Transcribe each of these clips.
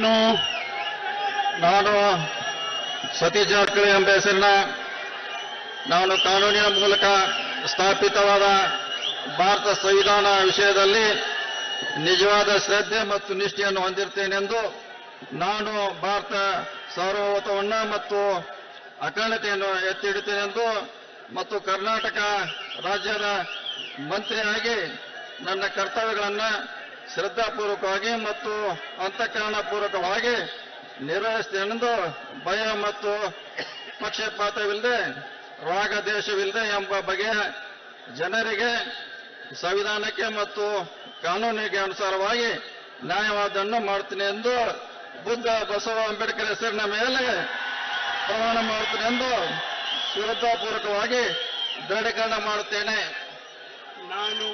ನಾನು ನಾನು ಸತೀಶ್ ಜಾರಕಿಹೊಳಿ ಎಂಬ ಹೆಸರಿನ ನಾನು ಕಾನೂನಿನ ಮೂಲಕ ಸ್ಥಾಪಿತವಾದ ಭಾರತ ಸಂವಿಧಾನ ವಿಷಯದಲ್ಲಿ ನಿಜವಾದ ಶ್ರದ್ಧೆ ಮತ್ತು ನಿಷ್ಠೆಯನ್ನು ಹೊಂದಿರ್ತೇನೆಂದು ನಾನು ಭಾರತ ಸಾರ್ವಭೌಮತ್ವವನ್ನು ಮತ್ತು ಅಖಂಡತೆಯನ್ನು ಎತ್ತಿ ಹಿಡಿತೇನೆಂದು ಮತ್ತು ಕರ್ನಾಟಕ ರಾಜ್ಯದ ಮಂತ್ರಿಯಾಗಿ ನನ್ನ ಕರ್ತವ್ಯಗಳನ್ನು ಶ್ರದ್ಧಾಪೂರ್ವಕವಾಗಿ ಮತ್ತು ಅಂತಃಕರಣಪೂರ್ವಕವಾಗಿ ನಿರ್ವಹಿಸ್ತೇನೆಂದು ಭಯ ಮತ್ತು ಪಕ್ಷಪಾತವಿಲ್ಲದೆ ರಾಗ ದೇಶವಿಲ್ಲದೆ ಎಂಬ ಬಗೆಯ ಜನರಿಗೆ ಸಂವಿಧಾನಕ್ಕೆ ಮತ್ತು ಕಾನೂನಿಗೆ ಅನುಸಾರವಾಗಿ ನ್ಯಾಯವಾದನ್ನು ಮಾಡ್ತೀನಿ ಎಂದು ಬುದ್ಧ ಬಸವ ಅಂಬೇಡ್ಕರ್ ಹೆಸರಿನ ಮೇಲೆ ಪ್ರಮಾಣ ಮಾಡುತ್ತೇನೆ ಎಂದು ಶ್ರದ್ಧಾಪೂರ್ವಕವಾಗಿ ದೃಢೀಕರಣ ಮಾಡುತ್ತೇನೆ ನಾನು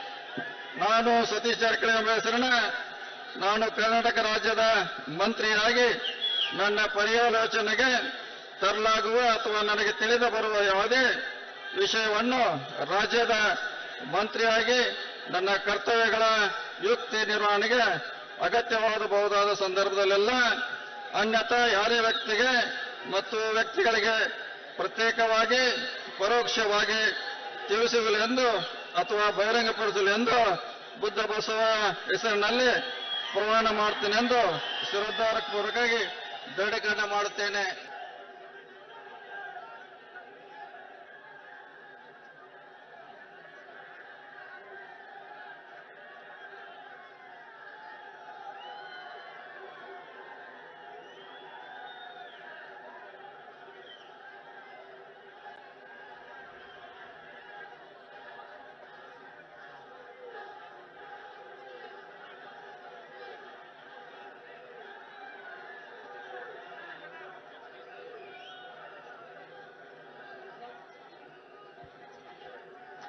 ನಾನು ಸತೀಶ್ ಜಾರಕಿಹೊಳಿ ಎಂಬ ಹೆಸರಿನ ನಾನು ಕರ್ನಾಟಕ ರಾಜ್ಯದ ಮಂತ್ರಿಯಾಗಿ ನನ್ನ ಪರ್ಯಾಲೋಚನೆಗೆ ತರಲಾಗುವ ಅಥವಾ ನನಗೆ ತಿಳಿದು ಬರುವ ಯಾವುದೇ ವಿಷಯವನ್ನು ರಾಜ್ಯದ ಮಂತ್ರಿಯಾಗಿ ನನ್ನ ಕರ್ತವ್ಯಗಳ ಯುಕ್ತಿ ನಿರ್ವಹಣೆಗೆ ಅಗತ್ಯವಾಗಬಹುದಾದ ಸಂದರ್ಭದಲ್ಲೆಲ್ಲ ಅನ್ಯಥಾ ಯಾರೇ ವ್ಯಕ್ತಿಗೆ ಮತ್ತು ವ್ಯಕ್ತಿಗಳಿಗೆ ಪ್ರತ್ಯೇಕವಾಗಿ ಪರೋಕ್ಷವಾಗಿ ತಿಳಿಸುವುದಿಲ್ಲ ಎಂದು ಅಥವಾ ಬಹಿರಂಗಪಡಿಸಲು ಎಂದು ಬುದ್ಧ ಬಸವ ಹೆಸರಿನಲ್ಲಿ ಪ್ರಮಾಣ ಮಾಡ್ತೇನೆ ಎಂದು ಶ್ರದ್ಧಾಪೂರ್ವಕವಾಗಿ ದೃಢೀಕರಣ ಮಾಡುತ್ತೇನೆ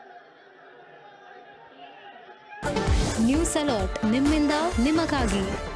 ನ್ಯೂಸ್ ಅಲರ್ಟ್ ನಿಮ್ಮಿಂದ ನಿಮಗಾಗಿ